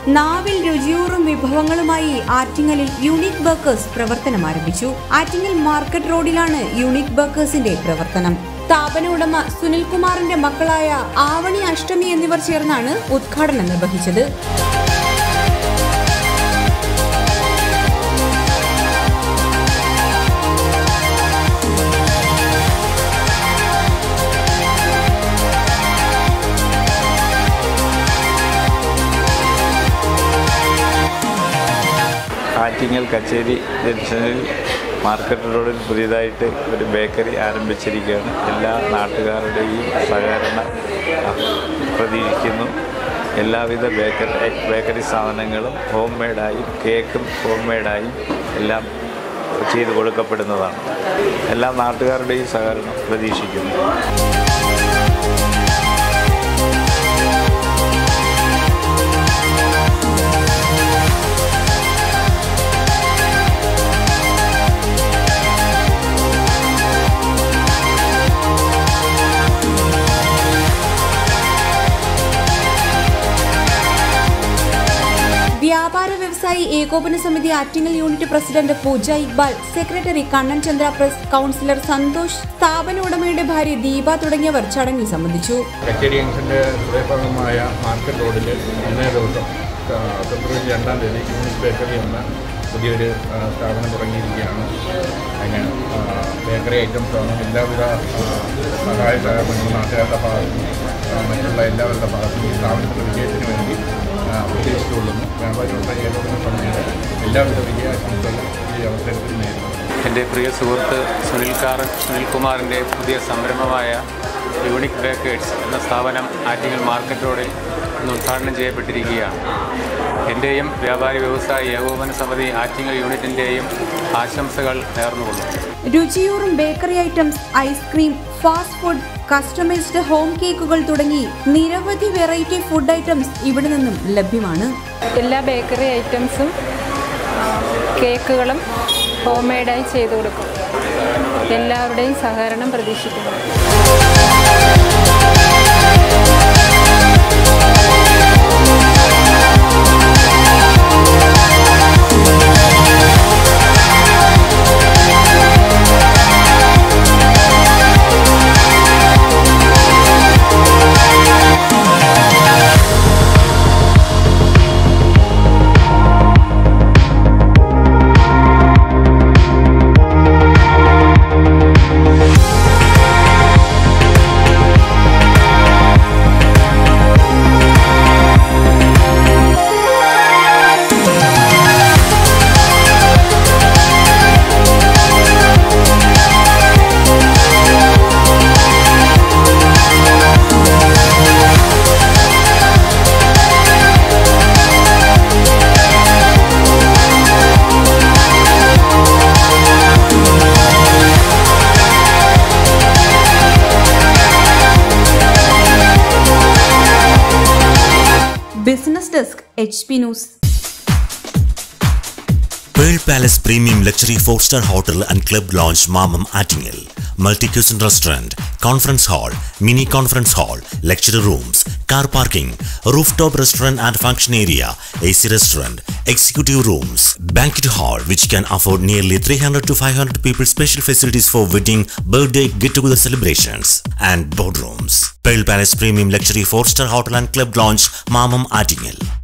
നാവിൽ രുചിയൂറും വിഭവങ്ങളുമായി ആറ്റിങ്ങലിൽ unique bakers പ്രവർത്തനം ആരംഭിച്ചു ആറ്റിങ്ങൽ മാർക്കറ്റ് റോഡിലാണ് യൂണിക് ബേക്കേഴ്സിന്റെ പ്രവർത്തനം സ്ഥാപന ഉടമ സുനിൽകുമാറിന്റെ മക്കളായ ആവണി അഷ്ടമി എന്നിവർ ചേർന്നാണ് ഉദ്ഘാടനം നിർവഹിച്ചത് ആറ്റിങ്ങൽ കച്ചേരി ജംഗ്ഷനിൽ മാർക്കറ്റ് റോഡിൽ പുതിയതായിട്ട് ഒരു ബേക്കറി ആരംഭിച്ചിരിക്കുകയാണ് എല്ലാ നാട്ടുകാരുടെയും സഹകരണം പ്രതീക്ഷിക്കുന്നു എല്ലാവിധ ബേക്കറി ബേക്കറി സാധനങ്ങളും ഹോം മെയ്ഡായും കേക്കും ഹോം മെയ്ഡായും എല്ലാം ചെയ്തു കൊടുക്കപ്പെടുന്നതാണ് എല്ലാ നാട്ടുകാരുടെയും സഹകരണം പ്രതീക്ഷിക്കുന്നു വ്യാപാര വ്യവസായി ഏകോപന സമിതി Attingal unit president Pooja Iqbal secretary Kannan Chandra പ്രസ് കൗൺസിലർ സന്തോഷ് സ്ഥാപന ഉടമയുടെ ഭാര്യ ദീപ തുടങ്ങിയവർ ചടങ്ങിൽ സംബന്ധിച്ചു കച്ചേരി ജംഗ്ഷൻ്റെ ഹൃദയഭാഗമായ മാർക്കറ്റ് റോഡിൽ ഇന്നേ ദിവസം ആ, ഫെബ്രുവരി രണ്ടാം തീയതി യൂണിറ്റ് ബേക്കറി എന്ന പുതിയൊരു ആ, സ്ഥാപനം തുടങ്ങിയിരിക്കുകയാണ് അതിന് ആ, ബേക്കറി ഐറ്റംസ് ആണ് എല്ലാവിധ ആ, സഹായ സഹകരണങ്ങളും നാട്ടുകാരുടെ ഭാഗത്തു നിന്നും, ആ, മറ്റുള്ള എല്ലാവരുടെ ഭാഗത്തു നിന്നും ഈ സ്ഥാപനത്തിൻ്റെ വിജയത്തിന് വേണ്ടി ആ, ഉദ്ദേശിച്ചുകൊള്ളുന്നു വ്യാപാരി വ്യവസായ ഏകോപന സമിതിയുടെ എല്ലാവിധ വിജയാശംസകളും ഈ അവസരത്തിൽ നേരിടുന്നു എൻ്റെ പ്രിയ സുഹൃത്ത് സുനിൽകാർ സുനിൽകുമാറിൻ്റെ പുതിയ സംരംഭമായ യൂണിക് ബേക്കേഴ്സ് എന്ന സ്ഥാപനം ആറ്റിങ്ങൽ മാർക്കറ്റ് റോഡിൽ ഇന്ന് ഉദ്ഘാടനം ചെയ്യപ്പെട്ടിരിക്കുകയാണ് എൻ്റെയും വ്യാപാരി വ്യവസായ ഏകോപന സമിതി ആറ്റിങ്ങൽ യൂണിറ്റിൻ്റെയും ആശംസകൾ നേർന്നുകൊള്ളുന്നു രുചിയൂറും bakery items ice cream fast food customised home കേക്കുകൾ തുടങ്ങി നിരവധി വെറൈറ്റി ഫുഡ് ഐറ്റംസ് ഇവിടെ നിന്നും ലഭ്യമാണ് എല്ലാ ബേക്കറി ഐറ്റംസും ആ, കേക്കുകളും ഹോം മെയ്ഡായി ചെയ്തു കൊടുക്കും എല്ലാവരുടെയും സഹകരണം പ്രതീക്ഷിക്കുന്നു business desk H P news Pearl Palace Premium Luxury 4-star Hotel and Club Lounge Mamam Attingel. Multi-cuisine restaurant, conference hall, mini conference hall, lecture rooms, car parking, rooftop restaurant and function area, AC restaurant, executive rooms, banquet hall which can afford nearly 300 to 500 people special facilities for wedding, birthday, get-together celebrations and boardrooms. Pearl Palace Premium Luxury 4-star Hotel and Club Lounge Mamam Attingel.